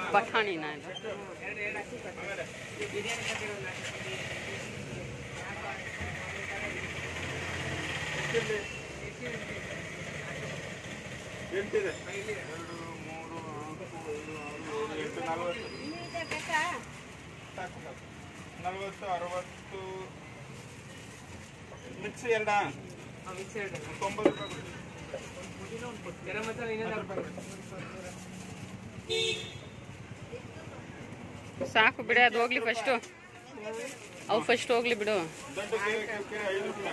ಬಟಾಣಿನ ಇದು ಎಂಟಿದೆ ಎರಡು ಮೂರು ನಾಲ್ಕು ಐದು ಆರು ಏಳು ಎಂಟು ನಲವತ್ತು ಸಾಕು ಸಾಕು ನಲವತ್ತು ಅರವತ್ತು ಮಿಕ್ಸ್ ಎರಡಾ ತೊಂಬತ್ತು ರೂಪಾಯಿ ಕೊಡಿ. ಸಾಕು ಬಿಡಿ ಅದು ಹೋಗ್ಲಿ ಫಸ್ಟು ಅವು ಫಸ್ಟ್ ಹೋಗ್ಲಿ ಬಿಡು ದೊಡ್ಡ ಕೇಳಿ ಕೇಳಿ ಐದು ರೂಪಾಯಿ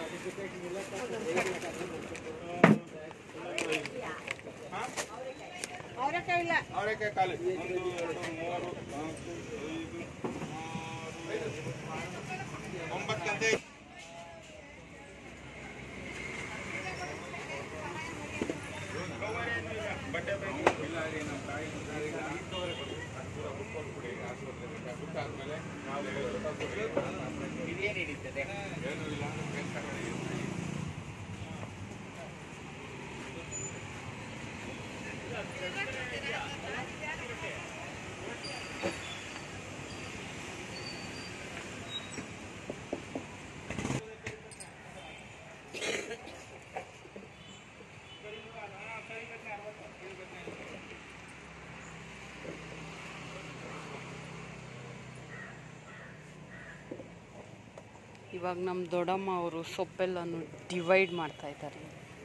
ಹಾಂ ಅವರೆಕಾಯಿ ಖಾಲಿ ಒಂದು ಎರಡು ಮೂರು ನಾಲ್ಕು ಐದು ಆರು ಒಂಬತ್ತು ಗಂಟೆ ಬಟ್ಟೆ ಬೇಕು ಇಲ್ಲ ರೀ ನಮ್ಮ ತಾಯಿ ಆದ್ಮೇಲೆ ನಾವು ಇದೇನು ಹಿಡಿತದೆ ಏನೂ ಇಲ್ಲ ಬೇಕಾದ್ರೆ ಇವಾಗ ನಮ್ಮ ದೊಡ್ಡಮ್ಮ ಅವರು ಸೊಪ್ಪೆಲ್ಲನು ಡಿವೈಡ್ ಮಾಡ್ತಾ ಇದ್ದಾರೆ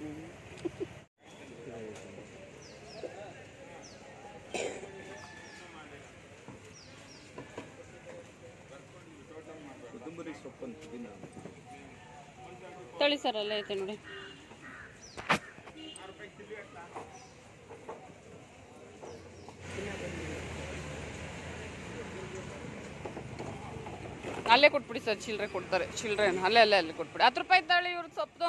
ಕೊತ್ತಂಬರಿ ಸೊಪ್ಪಂತ ದಿನ ತಳಿ ಸರ್ ಅಲ್ಲೇ ಐತೆ ನೋಡಿ ಅಲ್ಲೇ ಕೊಟ್ಬಿಡಿ ಸರ್ ಚಿಲ್ಲರೆ ಕೊಡ್ತಾರೆ ಚಿಲ್ಲರೆ ಅಲ್ಲೇ ಅಲ್ಲೇ ಅಲ್ಲೇ ಕೊಟ್ಬಿಡಿ ಹತ್ತು ರೂಪಾಯಿ ತಾಳಿ ಇವ್ರದ್ದು ಸೊಪ್ಪು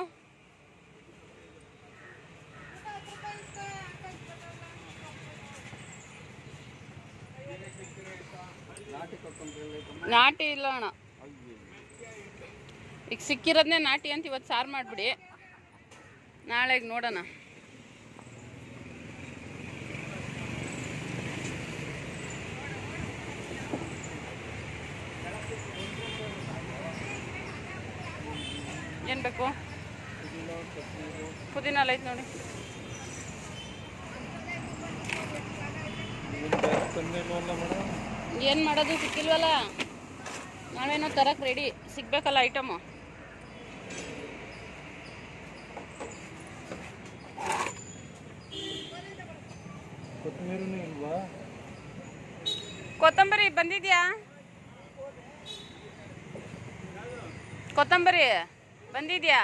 ನಾಟಿ ಇಲ್ಲ ಅಣ್ಣ ಈಗ ಸಿಕ್ಕಿರೋದನ್ನೇ ನಾಟಿ ಅಂತ ಇವತ್ತು ಸಾರು ಮಾಡಿಬಿಡಿ ನಾಳೆಗೆ ನೋಡೋಣ ಏನು ಬೇಕು ಪುದೀನ ಎಲ್ಲ ಐತೆ ನೋಡಿ ಏನು ಮಾಡೋದು ಸಿಕ್ಕಿಲ್ವಲ್ಲ ನಾವೇನೋ ತರಕ್ಕೆ ರೆಡಿ ಸಿಗ್ಬೇಕಲ್ಲ ಐಟಮು ಕೊತ್ತಂಬರಿನೂ ಇಲ್ವಾ ಕೊತ್ತಂಬರಿ ಬಂದಿದ್ಯಾ ಕೊತ್ತಂಬರಿ ಬಂದಿದ್ಯಾ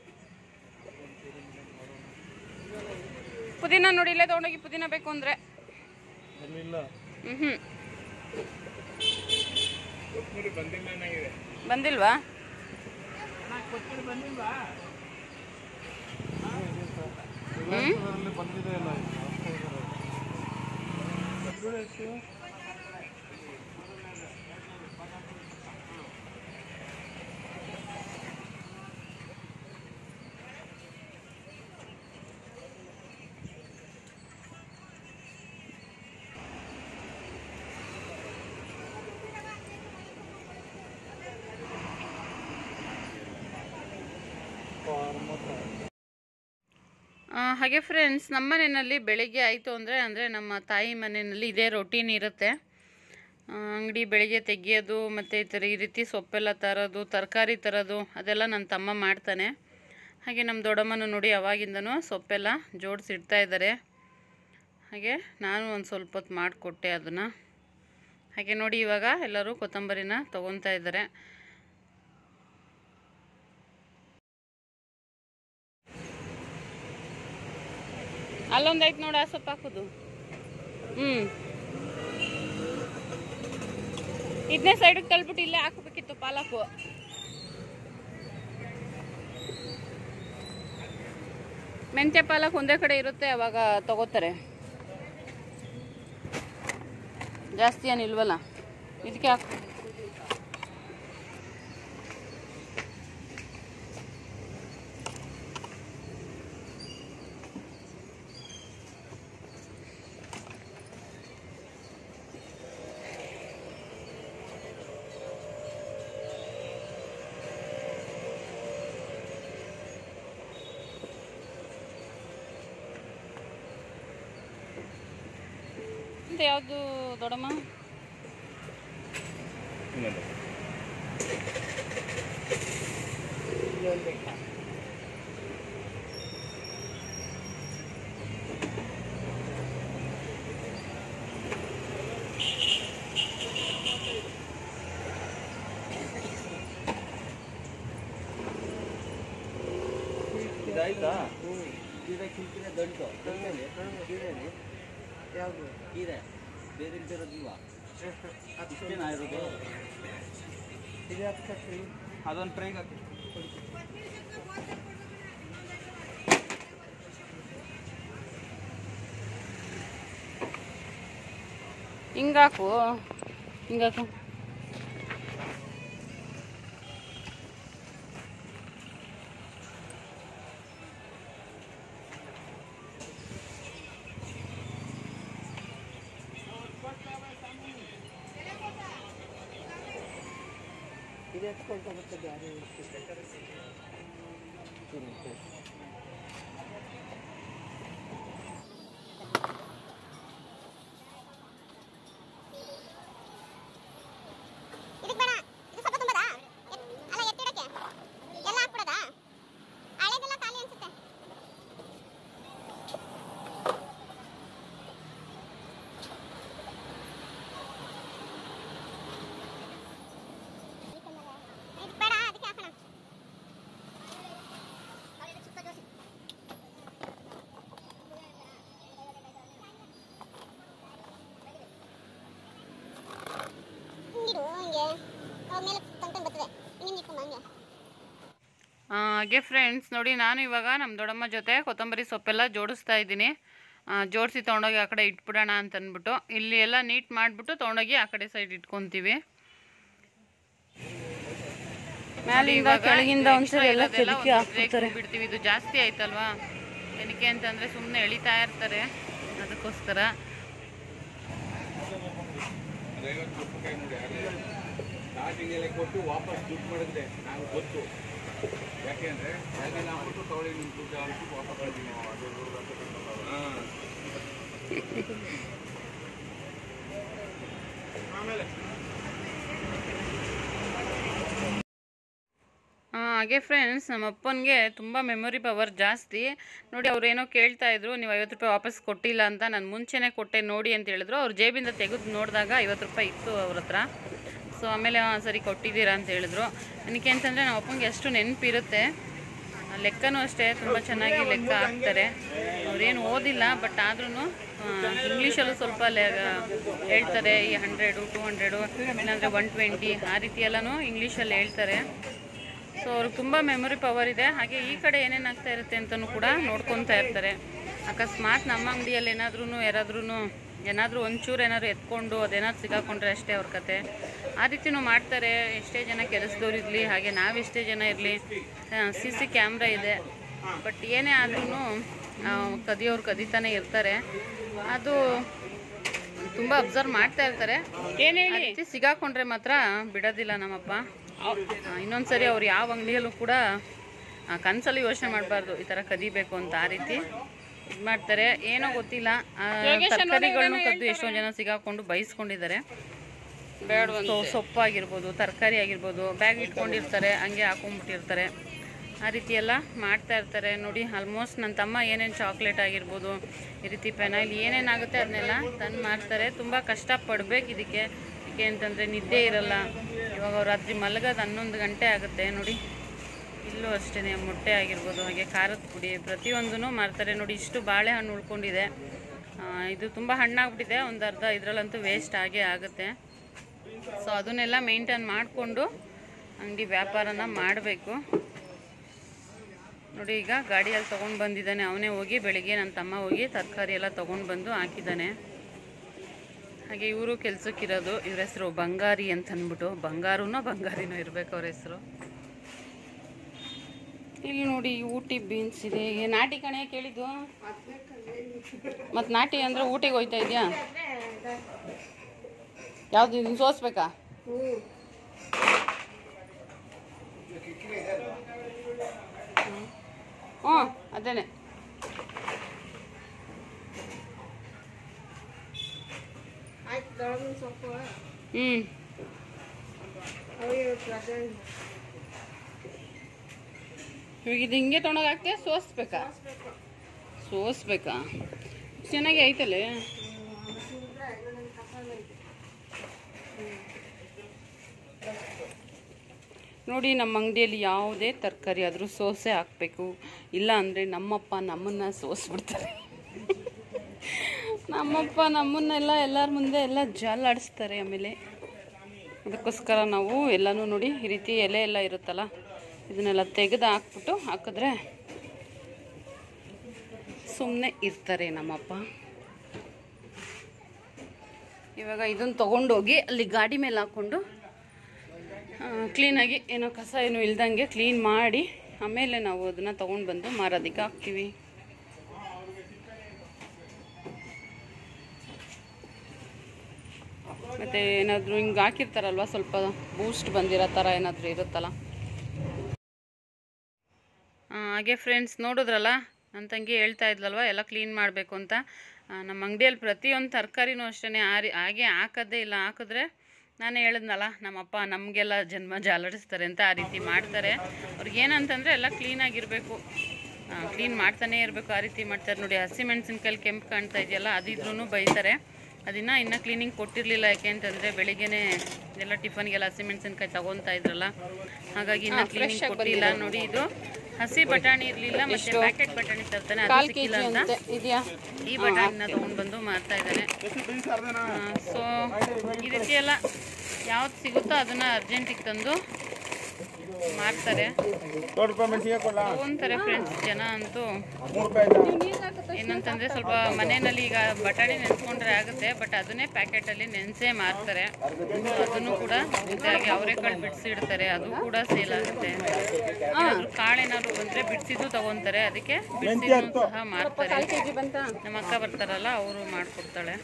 ಪುದೀನ ನೋಡಿ ಇಲ್ಲೇ ತೊಗೊಂಡೋಗಿ ಪುದೀನ ಬೇಕು ಅಂದರೆ ಅಲ್ಲಿಲ್ಲ ಹ್ಞೂ ಹ್ಞೂ ಕೊತ್ತಂಬರಿ ಬಂದಿಲ್ಲ ನನಗಿದೆ ಬಂದಿಲ್ವಾ ಅದರಲ್ಲಿ ಬಂದಿದೆ ಅಲ್ಲ ಆ, ಹಾಗೆ ಫ್ರೆಂಡ್ಸ್ ನಮ್ಮ ಮನೆಯಲ್ಲಿ ಬೆಳಿಗ್ಗೆ ಆಯಿತು ಅಂದರೆ ಅಂದರೆ ನಮ್ಮ ತಾಯಿ ಮನೆಯಲ್ಲಿ ಇದೇ ರೊಟೀನ್ ಇರುತ್ತೆ ಆ, ಅಂಗಡಿ ಬೆಳಿಗ್ಗೆ ತೆಗಿಯೋದು ಮತ್ತು ಈ ಥರ ಈ ರೀತಿ ಸೊಪ್ಪೆಲ್ಲ ತರೋದು ತರಕಾರಿ ತರೋದು ಅದೆಲ್ಲ ನನ್ನ ತಮ್ಮ ಮಾಡ್ತಾನೆ ಹಾಗೆ ನಮ್ಮ ದೊಡ್ಡಮ್ಮನೂ ನೋಡಿ ಅವಾಗಿಂದನೂ ಸೊಪ್ಪೆಲ್ಲ ಜೋಡಿಸಿಡ್ತಾ ಇದ್ದಾರೆ ಹಾಗೆ ನಾನು ಒಂದು ಸ್ವಲ್ಪ ಹೊತ್ತು ಮಾಡಿಕೊಟ್ಟೆ ಅದನ್ನು ಹಾಗೆ ನೋಡಿ ಇವಾಗ ಎಲ್ಲರೂ ಕೊತ್ತಂಬರಿನ ತೊಗೊತಾ ಇದ್ದಾರೆ ಅಲ್ಲೊಂದು ಐತೆ ನೋಡಿ ಆ ಸೊಪ್ಪು ಹಾಕೋದು ಹ್ಞೂ ಇದನ್ನೇ ಸೈಡಿಗೆ ತಳ್ಬಿಟ್ಟು ಇಲ್ಲೇ ಹಾಕಬೇಕಿತ್ತು ಪಾಲಕು ಮೆಂತ್ಯ ಪಾಲಕ್ ಒಂದೇ ಕಡೆ ಇರುತ್ತೆ ಅವಾಗ ತಗೋತಾರೆ ಜಾಸ್ತಿ ಏನಿಲ್ವಲ್ಲ ಇದಕ್ಕೆ ಹಾಕು ಅಂತ ಯಾವುದು ದೊಡ್ಡಮ್ಮ ಇನ್ನೊಂದು ಇದಾಯ್ತಾ ಯಾವುದು ಇದೆ ಬೇರೆ ಇರೋದಿಲ್ವಾ ಇಷ್ಟೇನಾ ಇರೋದು ಇದು ಹಾಕ್ತೀವಿ ಅದೊಂದು ಟ್ರೈಗೆ ಹಾಕಿ ಹಿಂಗಾಕು ಹಿಂಗಾಕು ಇದು ಎತ್ಕೊಳ್ತಾ ಬರ್ತದೆ ಯಾರು ಇದಕ್ಕೆ ಬೇಡ ಇದು ಸ್ವಲ್ಪ ತುಂಬದಾ ಎತ್- ಅಲ್ಲ ಎತ್ತಿಡಕ್ಕೆ ಎಲ್ಲ ಹಾಕ್ಬಿಡದಾ ಹಳೇದೆಲ್ಲ ಖಾಲಿ ಅನ್ಸುತ್ತೆ ಇದಕ್ಕೆ ಬೇಡ ಅದಕ್ಕೆ ಹಾಕೋಣ ಸುತ್ತ ಜೋಸಿ ಹಿಂಗಿಡು ಹಿಂಗೆ ಅವಾಗ ಮೇಲೆ ತಂಕೊಂಡು ಬರ್ತದೆ ಹಿಂಗೆ ನಿಟ್ಕೊಂಬ ಹಂಗೆ ಆ, ಹಾಗೆ ಫ್ರೆಂಡ್ಸ್ ನೋಡಿ ನಾನು ಇವಾಗ ನಮ್ಮ ದೊಡ್ಡಮ್ಮ ಜೊತೆ ಕೊತ್ತಂಬರಿ ಸೊಪ್ಪೆಲ್ಲ ಜೋಡಿಸ್ತಾ ಇದ್ದೀನಿ ಜೋಡಿಸಿ ತೊಗೊಂಡೋಗಿ ಆ ಕಡೆ ಇಟ್ಬಿಡೋಣ ಅಂತ ಅಂದ್ಬಿಟ್ಟು ಇಲ್ಲಿ ಎಲ್ಲ ನೀಟ್ ಮಾಡಿಬಿಟ್ಟು ತೊಗೊಂಡೋಗಿ ಆ ಕಡೆ ಸೈಡ್ ಇಟ್ಕೊತೀವಿ ಮ್ಯಾಲಿಂದ ಕೆಳಗಿಂದ ಒಂದ್ಸರಿ ಎಲ್ಲ ಕೆದಕಿ ಹಾಕ್ಬಿಡ್ತಾರೆ ಬಿಡ್ತೀವಿ ಇದು ಜಾಸ್ತಿ ಆಯ್ತಲ್ವಾ ಏನಕ್ಕೆ ಅಂತಂದ್ರೆ ಸುಮ್ಮನೆ ಎಳಿತಾ ಇರ್ತಾರೆ ಅದಕ್ಕೋಸ್ಕರ ಐವತ್ತು ರೂಪಾಯಿ ನೋಡಿ ಆಗಲೇ ಸ್ಟಾರ್ಟಿಂಗಲ್ಲೇ ಕೊಟ್ಟು ವಾಪಸ್ ದುಡ್ಡು ಮಾಡಿದ್ರೆ ನಾವು ಗೊತ್ತು ಯಾಕೆ ಅಂದರೆ ಎಲ್ಲ ಹಾಕ್ಬಿಟ್ಟು ತಗೊಳ್ಳಿ ನಿಮ್ಮ ದುಡ್ಡು ಅಂದ್ಬಿಟ್ಟು ವಾಪಸ್ ಕಳ್ತೀನಿ ಹಾಂ ಆಮೇಲೆ ಆ, ಹಾಗೆ ಫ್ರೆಂಡ್ಸ್ ನಮ್ಮ ಅಪ್ಪನಿಗೆ ತುಂಬ ಮೆಮೊರಿ ಪವರ್ ಜಾಸ್ತಿ ನೋಡಿ ಅವ್ರು ಏನೋ ಕೇಳ್ತಾ ಇದ್ರು ನೀವು ಐವತ್ತು ರೂಪಾಯಿ ವಾಪಸ್ ಕೊಟ್ಟಿಲ್ಲ ಅಂತ ನಾನು ಮುಂಚೆನೇ ಕೊಟ್ಟೆ ನೋಡಿ ಅಂತ ಹೇಳಿದ್ರು ಅವ್ರ ಜೇಬಿಂದ ತೆಗೆದು ನೋಡಿದಾಗ ಐವತ್ತು ರೂಪಾಯಿ ಇತ್ತು ಅವ್ರ ಹತ್ರ ಸೊ ಆಮೇಲೆ "ಆ, ಸರಿ ಕೊಟ್ಟಿದ್ದೀರಾ ಅಂತ ಹೇಳಿದ್ರು ನನಗೆ ಅಂತಂದರೆ ನಮ್ಮ ಅಪ್ಪಂಗೆ ಎಷ್ಟು ನೆನಪಿರುತ್ತೆ ಆ, ಲೆಕ್ಕನೂ ಅಷ್ಟೇ ತುಂಬ ಚೆನ್ನಾಗಿ ಲೆಕ್ಕ ಹಾಕ್ತಾರೆ ಅವ್ರೇನು ಓದಿಲ್ಲ ಬಟ್ ಆದ್ರೂ ಇಂಗ್ಲೀಷಲ್ಲೂ ಸ್ವಲ್ಪ ಲೆ ಹೇಳ್ತಾರೆ ಈ ಹಂಡ್ರೆಡು ಟೂ ಹಂಡ್ರೆಡು ಇಲ್ಲಾಂದರೆ ಒನ್ ಟ್ವೆಂಟಿ ಆ ರೀತಿ ಎಲ್ಲನೂ ಇಂಗ್ಲೀಷಲ್ಲಿ ಹೇಳ್ತಾರೆ ಸೊ ಅವ್ರಿಗೆ ತುಂಬ ಮೆಮೊರಿ ಪವರ್ ಇದೆ ಹಾಗೆ ಈ ಕಡೆ ಏನೇನು ಆಗ್ತಾ ಇರುತ್ತೆ ಅಂತಲೂ ಕೂಡ ನೋಡ್ಕೊತಾ ಇರ್ತಾರೆ ಅಕಸ್ಮಾತ್ ನಮ್ಮ ಅಂಗಡಿಯಲ್ಲಿ ಏನಾದ್ರೂ ಯಾರಾದ್ರೂ ಏನಾದರೂ ಒಂಚೂರು ಏನಾದ್ರು ಎತ್ಕೊಂಡು ಅದೇನಾದ್ರು ಸಿಗಾಕೊಂಡ್ರೆ ಅಷ್ಟೇ ಅವ್ರ ಕತೆ ಆ ರೀತಿನೂ ಮಾಡ್ತಾರೆ ಎಷ್ಟೇ ಜನ ಕೆಲಸದವ್ರು ಇರಲಿ ಹಾಗೆ ನಾವೆಷ್ಟೇ ಜನ ಇರಲಿ ಸಿ ಸಿ ಕ್ಯಾಮ್ರಾ ಇದೆ ಬಟ್ ಏನೇ ಆದ್ರೂ ಕದಿಯೋರು ಕದಿತಾನೆ ಇರ್ತಾರೆ ಅದು ತುಂಬ ಅಬ್ಸರ್ವ್ ಮಾಡ್ತಾ ಇರ್ತಾರೆ ಏನು ಹೇಳಿ ಸಿಗಾಕೊಂಡ್ರೆ ಮಾತ್ರ ಬಿಡೋದಿಲ್ಲ ನಮ್ಮಪ್ಪ ಆ, ಇನ್ನೊಂದ್ಸರಿ ಅವ್ರು ಯಾವ ಅಂಗಡಿಯಲ್ಲೂ ಕೂಡ ಆ, ಕನ್ಸಲ್ಲಿ ಯೋಚನೆ ಮಾಡಬಾರ್ದು ಈ ಥರ ಕದಿಬೇಕು ಅಂತ ಆ ರೀತಿ ಇದು ಮಾಡ್ತಾರೆ ಏನೋ ಗೊತ್ತಿಲ್ಲ ಆ, ತರಕಾರಿಗಳ್ನು ಕದ್ದು ಎಷ್ಟೊಂದು ಜನ ಸಿಗಾಕೊಂಡು ಬೈಸ್ಕೊಂಡಿದ್ದಾರೆ ಸೊ ಸೊಪ್ಪಾಗಿರ್ಬೋದು ತರಕಾರಿ ಆಗಿರ್ಬೋದು ಬ್ಯಾಗ್ ಇಟ್ಕೊಂಡಿರ್ತಾರೆ ಹಂಗೆ ಹಾಕೊಂಡ್ಬಿಟ್ಟಿರ್ತಾರೆ ಆ ರೀತಿ ಎಲ್ಲ ಮಾಡ್ತಾ ಇರ್ತಾರೆ ನೋಡಿ ಆಲ್ಮೋಸ್ಟ್ ನನ್ನ ತಮ್ಮ ಏನೇನು ಚಾಕ್ಲೇಟ್ ಆಗಿರ್ಬೋದು ಈ ರೀತಿ ಪೆನೈಲ್ ಏನೇನಾಗುತ್ತೆ ಅದನ್ನೆಲ್ಲ ತಂದು ಮಾಡ್ತಾರೆ ತುಂಬ ಕಷ್ಟಪಡ್ಬೇಕು ಇದಕ್ಕೆ ಏಕೆ ಅಂತಂದರೆ ನಿದ್ದೆ ಇರಲ್ಲ ಇವಾಗ ಅವ್ರು ರಾತ್ರಿ ಮಲಗೋದು ಹನ್ನೊಂದು ಗಂಟೆ ಆಗುತ್ತೆ ನೋಡಿ ಇಲ್ಲೂ ಅಷ್ಟೇ ಮೊಟ್ಟೆ ಆಗಿರ್ಬೋದು ಹಾಗೆ ಖಾರದ ಪುಡಿ ಪ್ರತಿಯೊಂದೂ ಮಾಡ್ತಾರೆ ನೋಡಿ ಇಷ್ಟು ಬಾಳೆಹಣ್ಣು ಉಳ್ಕೊಂಡಿದೆ ಆ, ಇದು ತುಂಬ ಹಣ್ಣಾಗ್ಬಿಟ್ಟಿದೆ ಒಂದು ಅರ್ಧ ಇದರಲ್ಲಂತೂ ವೇಸ್ಟ್ ಆಗೇ ಆಗುತ್ತೆ ಸೊ ಅದನ್ನೆಲ್ಲ ಮೇಂಟೈನ್ ಮಾಡಿಕೊಂಡು ಅಂಗಡಿ ವ್ಯಾಪಾರನ ಮಾಡಬೇಕು ನೋಡಿ ಈಗ ಗಾಡಿಯಲ್ಲಿ ತೊಗೊಂಡು ಬಂದಿದ್ದಾನೆ ಅವನೇ ಹೋಗಿ ಬೆಳಿಗ್ಗೆ ನನ್ನ ತಮ್ಮ ಹೋಗಿ ತರಕಾರಿ ಎಲ್ಲ ತೊಗೊಂಡು ಬಂದು ಹಾಕಿದ್ದಾನೆ ಹಾಗೆ ಇವರು ಕೆಲ್ಸಕ್ಕಿರೋದು ಇವ್ರ ಹೆಸರು ಬಂಗಾರಿ ಅಂತ ಅಂದ್ಬಿಟ್ಟು ಬಂಗಾರುನೋ ಬಂಗಾರಿನೋ ಇರಬೇಕು ಅವ್ರ ಹೆಸರು ಇಲ್ಲಿ ನೋಡಿ ಊಟಿ ಬೀನ್ಸ್ ಇದೆ ಏ, ನಾಟಿ ಕಣೆ ಕೇಳಿದ್ದು ಮತ್ತು ನಾಟಿ ಅಂದರೆ ಊಟಿಗೆ ಹೋಯ್ತಾ ಇದೆಯಾ ಯಾವ್ದು ಇದನ್ನ ಸೋಸ್ಬೇಕಾ ಹ್ಞೂ ಅದೇನೆ ಹ್ಞೂ ಅವೇ ರಜೆ ಇವಾಗ ಇದು ಹಿಂಗೆ ತೊಗೊಂಡೋಗಿ ಹಾಕ್ತೆ ಸೋಸ್ಬೇಕಾ ಸೋಸ್ಬೇಕಾ ಚೆನ್ನಾಗಿ ಐತಲ್ಲೇ ನೋಡಿ ನಮ್ಮ ಅಂಗಡಿಯಲ್ಲಿ ಯಾವುದೇ ತರಕಾರಿ ಆದರೂ ಸೋಸೆ ಹಾಕಬೇಕು ಇಲ್ಲ ಅಂದರೆ ನಮ್ಮಪ್ಪ ನಮ್ಮನ್ನು ಸೋಸ್ಬಿಡ್ತಾರೆ ನಮ್ಮಪ್ಪ ನಮ್ಮನ್ನೆಲ್ಲ ಎಲ್ಲರ ಮುಂದೆ ಎಲ್ಲ ಜಾಲಾಡಿಸ್ತಾರೆ ಆಮೇಲೆ ಅದಕ್ಕೋಸ್ಕರ ನಾವು ಎಲ್ಲನೂ ನೋಡಿ ಈ ರೀತಿ ಎಲೆ ಎಲ್ಲ ಇರುತ್ತಲ್ಲ ಇದನ್ನೆಲ್ಲ ತೆಗೆದು ಹಾಕ್ಬಿಟ್ಟು ಹಾಕಿದ್ರೆ ಸುಮ್ಮನೆ ಇರ್ತಾರೆ ನಮ್ಮಪ್ಪ ಇವಾಗ ಇದನ್ನು ತೊಗೊಂಡೋಗಿ ಅಲ್ಲಿ ಗಾಡಿ ಮೇಲೆ ಹಾಕ್ಕೊಂಡು ಕ್ಲೀನಾಗಿ ಏನೋ ಕಸ ಏನು ಇಲ್ದಂಗೆ ಕ್ಲೀನ್ ಮಾಡಿ ಆಮೇಲೆ ನಾವು ಅದನ್ನು ತೊಗೊಂಡು ಬಂದು ಮಾರೋದಕ್ಕೆ ಹಾಕ್ತೀವಿ ಮತ್ತು ಏನಾದರೂ ಹಿಂಗೆ ಹಾಕಿರ್ತಾರಲ್ವ ಸ್ವಲ್ಪ ಬೂಸ್ಟ್ ಬಂದಿರೋ ಥರ ಏನಾದರೂ ಇರುತ್ತಲ್ಲ ಆ, ಹಾಗೆ ಫ್ರೆಂಡ್ಸ್ ನೋಡಿದ್ರಲ್ಲ ನನ್ನ ತಂಗಿ ಹೇಳ್ತಾ ಇದ್ಲಲ್ವ ಎಲ್ಲ ಕ್ಲೀನ್ ಮಾಡಬೇಕು ಅಂತ ಆ, ನಮ್ಮ ಅಂಗಡಿಯಲ್ಲಿ ಪ್ರತಿಯೊಂದು ತರಕಾರಿನೂ ಅಷ್ಟೇ ಆರಿ ಹಾಗೆ ಹಾಕೋದೇ ಇಲ್ಲ ಹಾಕಿದ್ರೆ ನಾನೇ ಹೇಳಿದ್ನಲ್ಲ ನಮ್ಮಪ್ಪ ನಮಗೆಲ್ಲ ಜನ್ಮ ಜಾಲಡಿಸ್ತಾರೆ ಅಂತ ಆ ರೀತಿ ಮಾಡ್ತಾರೆ ಅವ್ರಿಗೆ ಏನಂತಂದರೆ ಎಲ್ಲ ಕ್ಲೀನಾಗಿರಬೇಕು ಕ್ಲೀನ್ ಮಾಡ್ತಾನೇ ಇರಬೇಕು ಆ ರೀತಿ ಮಾಡ್ತಾರೆ ನೋಡಿ ಹಸಿಮೆಣ್ಸಿನ್ಕಾಯಿ ಕೆಂಪು ಕಾಣ್ತಾ ಇದೆಯಲ್ಲ ಅದಿದ್ರೂ ಬೈತಾರೆ ಅದನ್ನ ಇನ್ನೂ ಕ್ಲೀನಿಂಗ್ ಕೊಟ್ಟಿರಲಿಲ್ಲ ಯಾಕೆ ಅಂತಂದರೆ ಬೆಳಿಗ್ಗೆನೇ ಎಲ್ಲ ಟಿಫನ್ಗೆಲ್ಲ ಹಸಿಮೆಣ್ಸಿನ್ಕಾಯಿ ತಗೊತಾ ಇದ್ರಲ್ಲ ಹಾಗಾಗಿ ಇನ್ನೂ ಕ್ಲೀನಿಂಗ್ ಕೊಟ್ಟಿಲ್ಲ ನೋಡಿ ಇದು ಹಸಿ ಬಟಾಣಿ ಇರಲಿಲ್ಲ ಮತ್ತೆ ಪ್ಯಾಕೆಟ್ ಬಟಾಣಿ ತರ್ತಾನೆ ಅದು ಕಾಲ್ ಕೆ ಸಿಕ್ಕಿಲ್ಲ ಜಿ ಅಂತ ಅಂತೆ ಇದೆಯಾ ಈ ಬಟಾಣಿನ ತೊಗೊಂಡು ಬಂದು ಮಾರ್ತಾ ಇದ್ದಾನೆ ಸೊ ಈ ರೀತಿ ಎಲ್ಲ ಯಾವ್ದು ಸಿಗುತ್ತೋ ಅದನ್ನ ಅರ್ಜೆಂಟಿಗೆ ತಂದು ಮಾರ್ತಾರೆ ತಗೊಂತಾರೆ ಫ್ರೆಂಡ್ಸ್ ಜನ ಅಂತೂ ಏನಂತಂದ್ರೆ ಸ್ವಲ್ಪ ಮನೆಯಲ್ಲಿ ಈಗ ಬಟಾಣಿ ನೆನೆಸ್ಕೊಂಡ್ರೆ ಆಗುತ್ತೆ ಬಟ್ ಅದನ್ನೇ ಪ್ಯಾಕೆಟಲ್ಲಿ ನೆನೆಸೇ ಮಾರ್ತಾರೆ ಅದನ್ನು ಕೂಡ ಇದಾಗಿ ಅವರೆಕಾಳು ಬಿಡಿಸಿ ಇಡ್ತಾರೆ ಅದು ಕೂಡ ಸೇಲ್ ಆಗುತ್ತೆ ಏನಾದ್ರು ಕಾಳೇನಾದ್ರು ಬಂದ್ರೆ ಬಿಡಿಸಿದ್ದು ತಗೊಂತಾರೆ ಅದಕ್ಕೆ ಬಿಡಿಸಿದ್ದು ಸಹ ಮಾರ್ತಾರೆ ಕೆ ಜಿ ಬಂತಾ ನಮ್ಮ ಅಕ್ಕ ಬರ್ತಾರಲ್ಲ ಅವರು ಮಾಡ್ಕೊಡ್ತಾಳೆ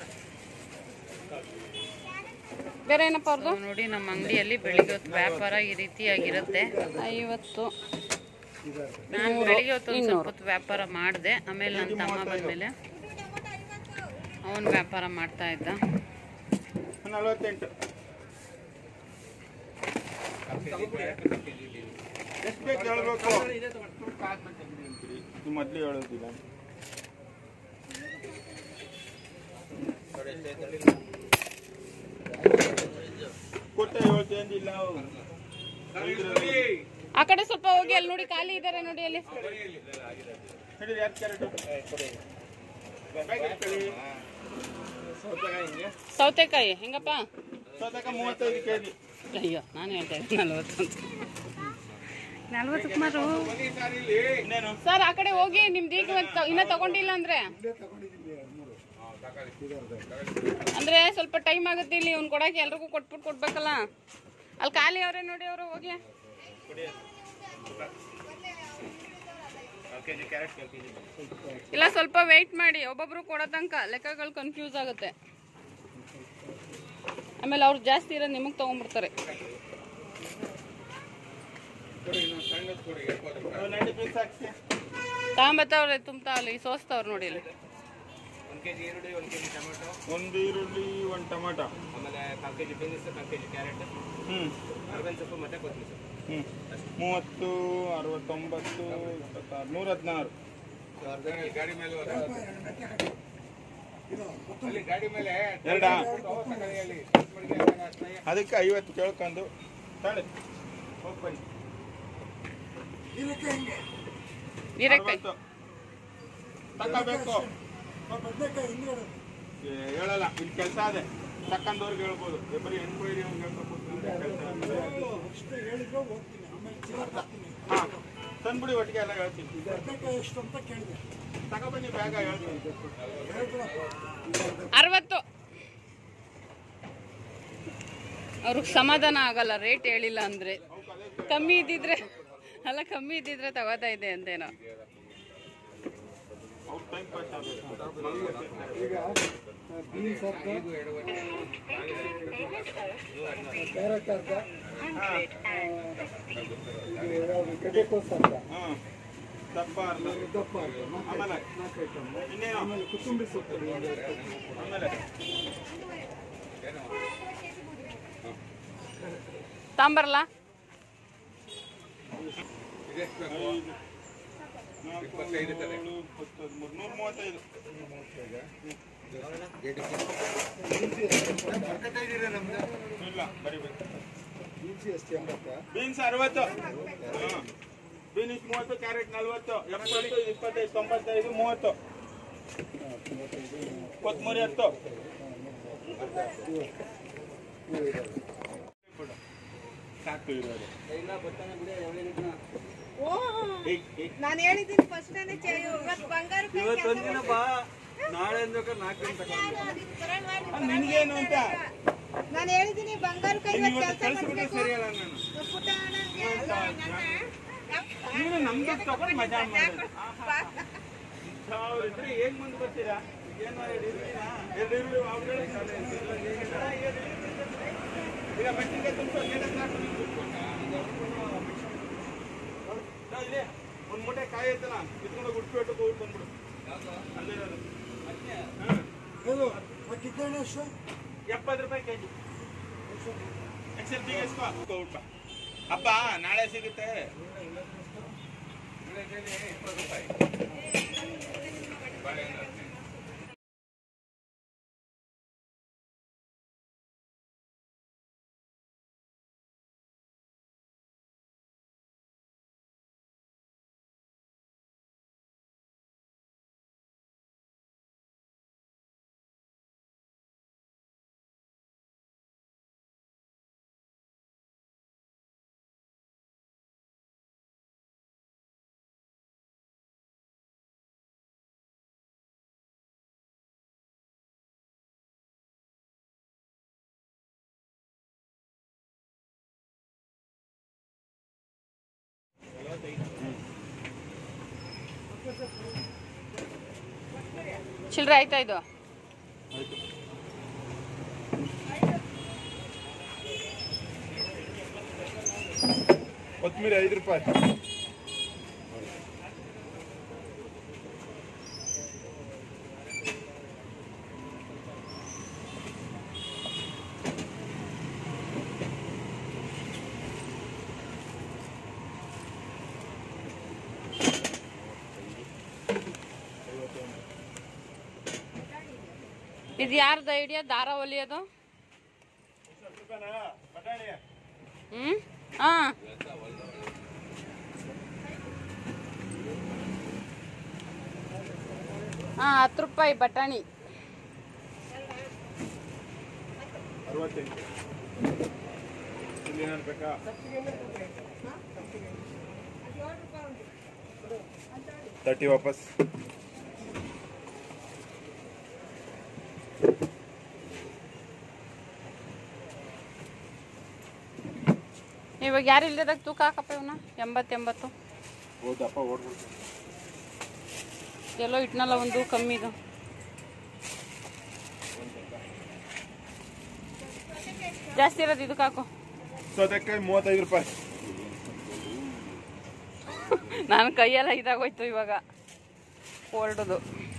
ಬೇರೆ ಏನಪ್ಪ ಅವ್ರದ್ದು So ನೋಡಿ ನಮ್ಮ ಅಂಗಡಿಯಲ್ಲಿ ಬೆಳಿಗ್ಗೆ ಹೊತ್ತು ವ್ಯಾಪಾರ ಈ ರೀತಿಯಾಗಿರುತ್ತೆ ಐವತ್ತು ನಾನು ಬೆಳಿಗ್ಗೆ ಹೊತ್ತು ಒಂದು ಸ್ವಲ್ಪ ಹೊತ್ತು ವ್ಯಾಪಾರ ಮಾಡಿದೆ ಆಮೇಲೆ ನನ್ನ ತಮ್ಮ ಬಂದಮೇಲೆ ಅವನು ವ್ಯಾಪಾರ ಮಾಡ್ತಾ ಇದ್ದ ನಲವತ್ತೆಂಟು ಎಷ್ಟು ಬೇಕು ಹೇಳ್ಬೇಕು ಇದು ಮೊದಲು ಹೇಳೋದಿಲ್ಲ ಕೊಟ್ಟೆ ಹೇಳ್ತೇನಿಲ್ಲ ಆ ಕಡೆ ಸ್ವಲ್ಪ ಹೋಗಿ ಅಲ್ಲಿ ನೋಡಿ ಖಾಲಿ ಇದ್ದಾರೆ ನೋಡಿ ಅಲ್ಲಿ ಹೇಳಿ ಯಾರು ಕ್ಯಾರೆಟ್ ಸೌತೆಕಾಯಿ ಹೆಂಗಪ್ಪ ಸೌತಕ ಮೂವತ್ತೈದು ಕೆ ಜಿ ಅಯ್ಯೋ ನಾನು ಹೇಳ್ತಾ ಇದ್ದೆ ನಲ್ವತ್ತು ಅಂತ ನಲ್ವತ್ತು ಸುಮಾರು ಇನ್ನೇನು ಸರ್ ಆ ಕಡೆ ಹೋಗಿ ನಿಮ್ದು ಈಗ ಮತ್ತೆ ಇನ್ನೂ ತಗೊಂಡಿಲ್ಲ ಅಂದ್ರೆ ಅಂದ್ರೆ ಸ್ವಲ್ಪ ಟೈಮ್ ಆಗುತ್ತೆ ಇಲ್ಲಿ ಅವ್ನು ಕೊಡಕ್ಕೆ ಎಲ್ರಿಗೂ ಕೊಟ್ಬಿಟ್ಟು ಕೊಡ್ಬೇಕಲ್ಲ ಅಲ್ಲಿ ಖಾಲಿ ಅವ್ರೆ ನೋಡಿ ಅವರು ಹೋಗಿ ಇಲ್ಲ ಸ್ವಲ್ಪ ವೆಯ್ಟ್ ಮಾಡಿ ಒಬ್ಬೊಬ್ರು ಕೊಡೋ ತನಕ ಲೆಕ್ಕಗಳು ಕನ್ಫ್ಯೂಸ್ ಆಗುತ್ತೆ ಆಮೇಲೆ ಅವ್ರು ಜಾಸ್ತಿ ಇರೋದು ನಿಮಗೆ ತಗೊಂಡ್ಬಿಡ್ತಾರೆ ನೈಂಟಿ ಪೀಸ್ ಹಾಕ್ಸಿ ತಗೊಂಬತ್ತವ್ರೆ ತುಂಬ್ತಾ ಅಲ್ಲಿ ಸೋಸ್ತಾವ್ರು ನೋಡಿ ಇಲ್ಲಿ ಒಂದು ಕೆ ಜಿ ಈರುಳ್ಳಿ ಒಂದು ಕೆ ಜಿ ಟೊಮೆಟೊ ಒಂದು ಈರುಳ್ಳಿ ಒಂದು ಟೊಮಾಟೊ ಆಮೇಲೆ ಕಾಲು ಕೆ ಜಿ ಬೀನ್ಸ್ ಕಾಲು ಕೆ ಜಿ ಕ್ಯಾರೆಟ್ ಹ್ಞೂ ಅರ್ಬನ್ ಸೊಪ್ಪು ಮತ್ತು ಕೊತ್ತಂಬರಿ ಸೊಪ್ಪು ಹ್ಞೂ ಮೂವತ್ತು ಅರವತ್ತೊಂಬತ್ತು ಇಪ್ಪತ್ತಾರು ನೂರ ಹದಿನಾರು ಗಾಡಿ ಮೇಲೆ ಅಲ್ಲಿ ಗಾಡಿ ಮೇಲೆ ಎರಡಾ ಅದಕ್ಕೆ ಐವತ್ತು ಕೇಳ್ಕೊಂಡು ತಾಳೆ ಹೋಗಿ ಬನ್ನಿ ಹೀರೆಕಾಯಿ ಅರವತ್ತು. ತಗೋಬೇಕು ಏ, ಹೇಳಲ್ಲ ಇಲ್ಲಿ ಕೆಲಸ ಅದೇ ತಕ್ಕಂದವ್ರಿಗೆ ಹೇಳ್ಬೋದು ಏ, ಬರೀ ಎನ್ಕ್ವೈರಿ ಅವ್ರಿಗೆ ಕೆಲಸ ಹಾಂ ತಂದ್ಬಿಡಿ ಒಟ್ಟಿಗೆ ಎಲ್ಲ ಹೇಳ್ತೀನಿ ತಗೊಬನ್ನಿ ಬ್ಯಾಗ ಹೇಳ್ತೀನಿ ಅರವತ್ತು ಅವ್ರಿಗೆ ಸಮಾಧಾನ ಆಗಲ್ಲ ರೇಟ್ ಹೇಳಿಲ್ಲ ಅಂದ್ರೆ ಕಮ್ಮಿ ಇದ್ದಿದ್ರೆ ಅಲ್ಲ ಕಮ್ಮಿ ಇದ್ದಿದ್ರೆ ತಗೋತಾ ಇದೆ ಅಂತೇನೋ ಅವ್ರ ಟೈಮ್ ಪಾಸ್ ಆಗಬೇಕು ಹಾಂ ದಪ್ಪ ಅರ್ಧ ಆಮೇಲೆ ಇನ್ನೇನು ಆಮೇಲೆ ಕೊತ್ತಂಬರಿ ಸೊಪ್ಪು ಆಮೇಲೆ ತಾಂಬರಲ್ಲ ಇದೆಷ್ಟು ಬೇಕು ಇಪ್ಪತ್ತೈದು ಇರ್ತದೆ ಬೀನ್ಸ್ ಅರವತ್ತು ಬೀನ್ಸ್ ಮೂವತ್ತು ಕ್ಯಾರೆಟ್ ನಲ್ವತ್ತು ಎಪ್ಪತ್ತು ಇಪ್ಪತ್ತೈದು ತೊಂಬತ್ತೈದು ಮೂವತ್ತು ಕೊತ್ತಂಬರಿ ಹತ್ತು ಸಾಕು ಇರೋದು ನಾನು ಹೇಳಿದ್ದೀನಿ ಫಸ್ಟ್ ಇವತ್ತು ಬಂಗಾರ ಇವತ್ತೊಂದಿನ ಬಾ ನಾಳೆ ನಾಲ್ಕು ನಿನ್ಗೇನು ಅಂತ ನಾನು ಹೇಳಿದ್ದೀನಿ ಬಂಗಾರ ಕೈ ಇವತ್ತು ಕಳ್ಸ್ಬಿಟ್ರೆ ಸರಿ ಅಲ್ಲ ನಾನು ನೀನು ನಮ್ದು ತಗೊಂಡು ಮಜಾ ಮಾಡೋದು ಸಾವಿರ ಇದ್ರೆ ಏನ್ ಮುಂದೆ ಬರ್ತೀರಾ ಏನೋ ಎರಡು ಇರ್ಲಿನಾ? ಎರಡು ಇರ್ಲಿ, ಅವ್ರುಗಳೇ ಸಾಲ ಇಲ್ಲ. ಏನಿಲ್ಲ, ಎರಡು ಇರ್ಲಿ. ಈಗ ಮೆಣಸಿನ್ಕಾಯಿ ತುಂಬ್ಸು, ಏನಕ್ಕೆ ಸಾಕು ನೀವು ತುಂಬ್ಕೊಂಡ? ದಾ ಇಲ್ಲಿ, ಒಂದ್ ಮೂಟೆ ಕಾಯಿ ಐತಲ್ಲ ಇದ್ಕೊಂಡು ಗುಡ್ಸ್ಬಿಟ್ಟು ಹೋಗಿ ಬಂದ್ಬಿಡು ಅಲ್ಲಿರೋದು ಹಾ. ಎಪ್ಪತ್ತು ರೂಪಾಯಿ ಕೆಜಿ ಎಕ್ಸೆಲ್ ಬಿ ಎಸ್ ಹಬ್ಬ ನಾಳೆ ಸಿಗುತ್ತೆ ಬೆಳಗ್ಗೆನೆ ಇಪ್ಪತ್ತು ರೂಪಾಯಿ ಬಾಳೆಹಣ್ಣು ಹದಿನೈದು. ಚಿಲ್ಲರೆ ಆಯ್ತಾ ಇದು ಕೊತ್ತಂಬರಿ ಐದು ರೂಪಾಯಿ ಇದು ಯಾರ್ದು ಐಡಿಯಾ ದಾರ ಹೊಲಿಯೋದು ಬಟಾಣಿ ಹ್ಮ್ ಹಾ ಹಾ ಹತ್ತು ರೂಪಾಯಿ ಬಟಾಣಿ ಅರವತ್ತೆಂಟು ಇಲ್ಲಿ ಏನಾದ್ರು ಬೇಕಾ ತರ್ಟಿ ವಾಪಸ್ ಇವಾಗ ಯಾರು ಇಲ್ದಿದಾಗ ತೂಕ ಹಾಕಪ್ಪ ಇವನ್ನ ಎಂಬತ್ತು ಎಂಬತ್ತು ಹೌದಪ್ಪ ಓಡ್ಬಿಡ್ತು ಎಲ್ಲೋ ಇಟ್ನಲ್ಲ ಒಂದು ಕಮ್ಮಿದು ಜಾಸ್ತಿ ಇರೋದು ಇದಕ್ಕೆ ಹಾಕು ಸೌತೆಕಾಯಿ ಮೂವತ್ತೈದು ರೂಪಾಯಿ ನಾನು ಕೈಯೆಲ್ಲ ಇದಾಗೋಯ್ತು ಇವಾಗ ಕೋಲ್ಡ್ದು